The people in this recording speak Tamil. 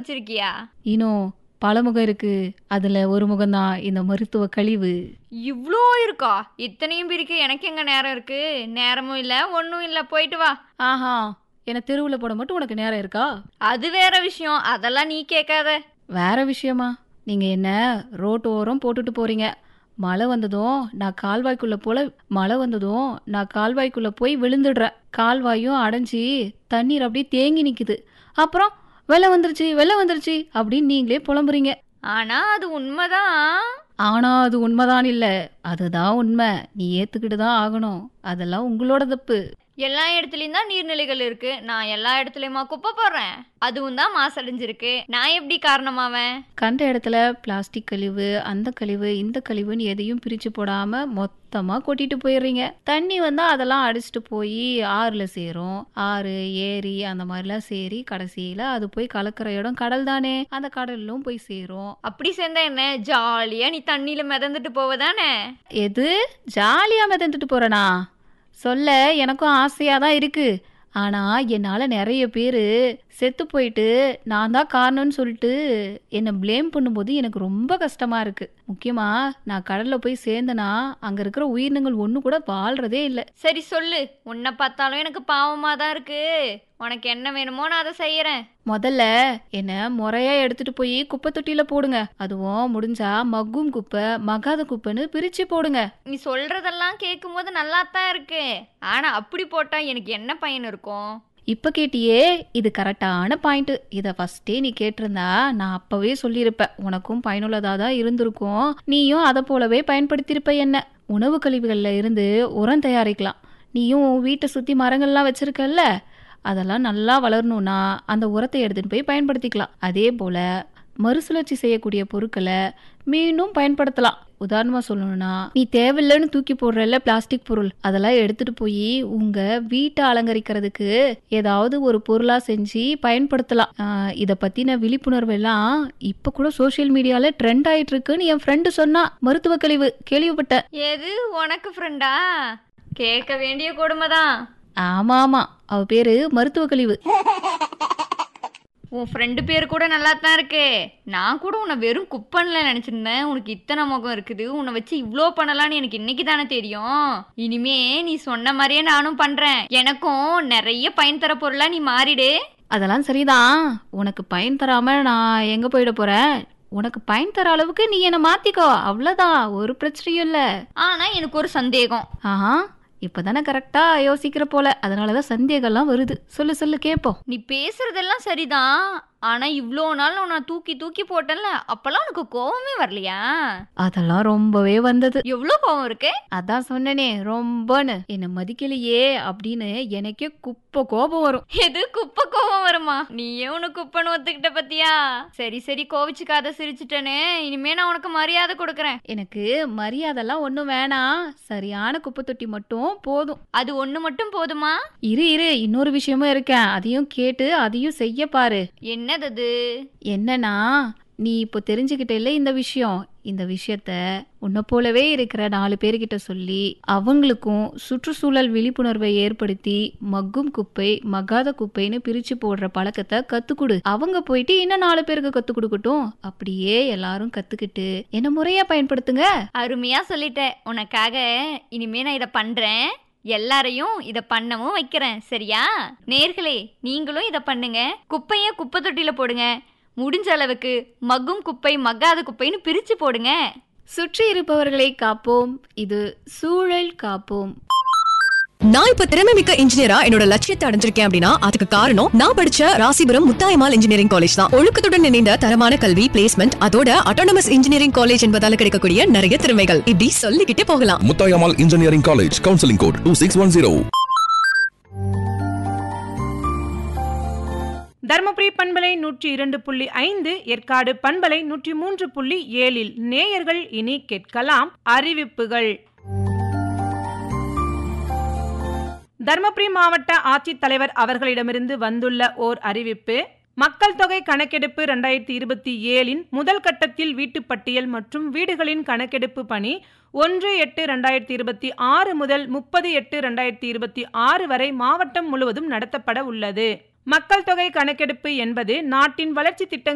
கண்டுபிடிச்சிருக்கியா இன்னும் பல முகம் இருக்கு அதுல ஒரு முகம்தான் இந்த மருத்துவ கழிவு இவ்வளோ இருக்கா இத்தனையும் பிரிக்க எனக்கு எங்க நேரம் இருக்கு நேரமும் இல்ல ஒன்றும் இல்ல போயிட்டு வா ஆஹா என்ன தெருவுல போட மட்டும் உனக்கு நேரம் இருக்கா அது வேற விஷயம் அதெல்லாம் நீ கேட்காத வேற விஷயமா நீங்க என்ன ரோட்டு ஓரம் போட்டுட்டு போறீங்க மழை வந்ததும் நான் கால்வாய்க்குள்ள போல மழை வந்ததும் நான் கால்வாய்க்குள்ள போய் விழுந்துடுறேன் கால்வாயும் அடைஞ்சி தண்ணீர் அப்படியே தேங்கி நிக்குது அப்புறம் வெள்ளம் வந்துருச்சு வெள்ளம் வந்துருச்சு அப்படின்னு நீங்களே புலம்புறீங்க ஆனா அது உண்மைதான் ஆனா அது உண்மைதான் இல்ல அதுதான் உண்மை நீ ஏத்துக்கிட்டு தான் ஆகணும் அதெல்லாம் உங்களோட தப்பு எல்லா இடத்துலயும் தான் நீர்நிலைகள் இருக்கு நான் எல்லா இடத்துலயுமா குப்பை போடுறேன் அதுவும் தான் மாசடைஞ்சிருக்கு நான் எப்படி காரணமாவேன் கண்ட இடத்துல பிளாஸ்டிக் கழிவு அந்த கழிவு இந்த கழிவுன்னு எதையும் பிரிச்சு போடாம மொத்தமா கொட்டிட்டு போயிடுறீங்க தண்ணி வந்தா அதெல்லாம் அடிச்சுட்டு போய் ஆறுல சேரும் ஆறு ஏரி அந்த மாதிரிலாம் சேரி கடைசியில அது போய் கலக்கிற இடம் கடல் தானே அந்த கடல்லும் போய் சேரும் அப்படி சேர்ந்தா என்ன ஜாலியா நீ தண்ணியில மிதந்துட்டு போவதானே எது ஜாலியா மிதந்துட்டு போறேனா சொல்ல எனக்கும் ஆசையா தான் இருக்கு ஆனா என்னால நிறைய பேர் செத்து போயிட்டு நான் தான் காரணம்னு சொல்லிட்டு என்னை ப்ளேம் பண்ணும்போது எனக்கு ரொம்ப கஷ்டமா இருக்கு முக்கியமா நான் கடல்ல போய் சேர்ந்தனா அங்க இருக்கிற உயிரினங்கள் ஒண்ணு கூட வாழ்றதே இல்லை சரி சொல்லு உன்னை பார்த்தாலும் எனக்கு பாவமா தான் இருக்கு உனக்கு என்ன வேணுமோ நான் அதை செய்யறேன் முதல்ல என்ன முறையா எடுத்துட்டு போய் குப்பை தொட்டியில போடுங்க அதுவும் முடிஞ்சா மக்கும் குப்பை மகாத குப்பைன்னு பிரிச்சு போடுங்க நீ சொல்றதெல்லாம் கேட்கும்போது நல்லா தான் இருக்கு ஆனா அப்படி போட்டா எனக்கு என்ன பயன் இருக்கும் இப்ப கேட்டியே இது கரெக்டான பாயிண்ட் இத ஃபர்ஸ்டே நீ கேட்டிருந்தா நான் அப்பவே சொல்லியிருப்பேன் உனக்கும் பயனுள்ளதா தான் இருந்திருக்கும் நீயும் அதை போலவே பயன்படுத்தியிருப்ப என்ன உணவு கழிவுகள்ல இருந்து உரம் தயாரிக்கலாம் நீயும் உன் வீட்டை சுத்தி மரங்கள்லாம் வச்சிருக்கல்ல அதெல்லாம் நல்லா வளரணும்னா அந்த உரத்தை எடுத்துட்டு போய் பயன்படுத்திக்கலாம் அதே போல மறுசுழற்சி செய்யக்கூடிய பொருட்களை மீண்டும் பயன்படுத்தலாம் உதாரணமா சொல்லணும்னா நீ தேவையில்லைன்னு தூக்கி போடுறல்ல பிளாஸ்டிக் பொருள் அதெல்லாம் எடுத்துட்டு போய் உங்க வீட்டை அலங்கரிக்கிறதுக்கு ஏதாவது ஒரு பொருளா செஞ்சு பயன்படுத்தலாம் ஆஹ் இத பத்தின விழிப்புணர்வு எல்லாம் இப்ப கூட சோஷியல் மீடியால ட்ரெண்ட் ஆயிட்டு இருக்குன்னு என் ஃப்ரெண்டு சொன்னா மருத்துவ கழிவு கேள்விப்பட்டேன் எது உனக்கு ஃப்ரெண்டா கேட்க வேண்டிய கொடுமைதான் ஆமா ஆமா அவ பேரு மருத்துவ கழிவு உன் ஃப்ரெண்டு பேர் கூட நல்லா தான் இருக்கு நான் கூட உன்னை வெறும் குப்பன்ல நினைச்சிருந்தேன் உனக்கு இத்தனை முகம் இருக்குது உன்னை வச்சு இவ்வளோ பண்ணலாம்னு எனக்கு இன்னைக்கு தானே தெரியும் இனிமே நீ சொன்ன மாதிரியே நானும் பண்றேன் எனக்கும் நிறைய பயன் தர பொருளா நீ மாறிடு அதெல்லாம் சரிதான் உனக்கு பயன் தராம நான் எங்க போயிட போறேன் உனக்கு பயன் தர அளவுக்கு நீ என்ன மாத்திக்கோ அவ்வளவுதான் ஒரு பிரச்சனையும் இல்ல ஆனா எனக்கு ஒரு சந்தேகம் ஆஹா இப்பதானே கரெக்டா யோசிக்கிற போல அதனாலதான் சந்தேகம்லாம் வருது சொல்லு சொல்லு கேப்போம் நீ பேசுறதெல்லாம் சரிதான் ஆனா இவ்வளோ நாள் உன்னை தூக்கி தூக்கி போட்டேன்ல அப்பெல்லாம் உனக்கு கோவமே வரலையா அதெல்லாம் ரொம்பவே வந்தது எவ்வளோ கோவம் இருக்கு அதான் சொன்னனே ரொம்பன்னு என்ன மதிக்கலையே அப்படின்னு எனக்கே குப்பை கோபம் வரும் எது குப்பை கோவம் வருமா நீயே உனக்கு குப்பைன்னு ஒத்துக்கிட்ட பத்தியா சரி சரி கோவிச்சுக்காத சிரிச்சிட்டேனே இனிமே நான் உனக்கு மரியாதை கொடுக்குறேன் எனக்கு மரியாதைலாம் ஒன்றும் வேணாம் சரியான குப்பை தொட்டி மட்டும் போதும் அது ஒண்ணு மட்டும் போதுமா இரு இரு இன்னொரு விஷயமும் இருக்கேன் அதையும் கேட்டு அதையும் செய்ய பாரு என்னது அது என்னன்னா நீ இப்போ தெரிஞ்சுக்கிட்டே இந்த விஷயம் இந்த விஷயத்த உன்னை போலவே இருக்கிற நாலு பேர்கிட்ட சொல்லி அவங்களுக்கும் சுற்றுச்சூழல் விழிப்புணர்வை ஏற்படுத்தி மக்கும் குப்பை மக்காத குப்பைன்னு பிரிச்சு போடுற பழக்கத்தை கத்துக்கொடு அவங்க போயிட்டு இன்னும் நாலு பேருக்கு கத்து கொடுக்கட்டும் அப்படியே எல்லாரும் கத்துக்கிட்டு என்ன முறையா பயன்படுத்துங்க அருமையா சொல்லிட்ட உனக்காக இனிமே நான் இதை பண்றேன் எல்லாரையும் இதை பண்ணவும் வைக்கிறேன் சரியா நேர்களே நீங்களும் இதை பண்ணுங்க குப்பைய குப்பை தொட்டியில போடுங்க முடிஞ்ச அளவுக்கு மக்கும் குப்பை மக்காத குப்பைன்னு பிரிச்சு போடுங்க சுற்றி இருப்பவர்களை காப்போம் இது சூழல் காப்போம் நான் இப்ப திறமை மிக்க இன்ஜினியரா என்னோட லட்சியத்தை அடைஞ்சிருக்கேன் அப்படின்னா அதுக்கு காரணம் நான் படிச்ச ராசிபுரம் முத்தாயமால் இன்ஜினியரிங் காலேஜ் தான் ஒழுக்கத்துடன் இணைந்த தரமான கல்வி பிளேஸ்மெண்ட் அதோட அட்டானமஸ் இன்ஜினியரிங் காலேஜ் என்பதால கிடைக்கக்கூடிய நிறைய திறமைகள் இப்படி சொல்லிக்கிட்டே போகலாம் Muthayammal engineering college counselling code two six one zero Dharmapuri பண்பலை நூற்றி இரண்டு புள்ளி ஐந்து ஏற்காடு பண்பலை நூற்றி மூன்று புள்ளி ஏழில் நேயர்கள் இனி கேட்கலாம் அறிவிப்புகள் தருமபுரி மாவட்ட ஆட்சித்தலைவர் அவர்களிடமிருந்து வந்துள்ள ஓர் அறிவிப்பு மக்கள் தொகை கணக்கெடுப்பு ரெண்டாயிரத்தி இருபத்தி ஏழின் முதல் கட்டத்தில் வீட்டுப் பட்டியல் மற்றும் வீடுகளின் கணக்கெடுப்பு பணி ஒன்று எட்டு ரெண்டாயிரத்தி இருபத்தி ஆறு முதல் முப்பது எட்டு ரெண்டாயிரத்தி இருபத்தி ஆறு வரை மாவட்டம் முழுவதும் நடத்தப்பட உள்ளது மக்கள் தொகை கணக்கெடுப்பு என்பது நாட்டின் வளர்ச்சி திட்டங்கள்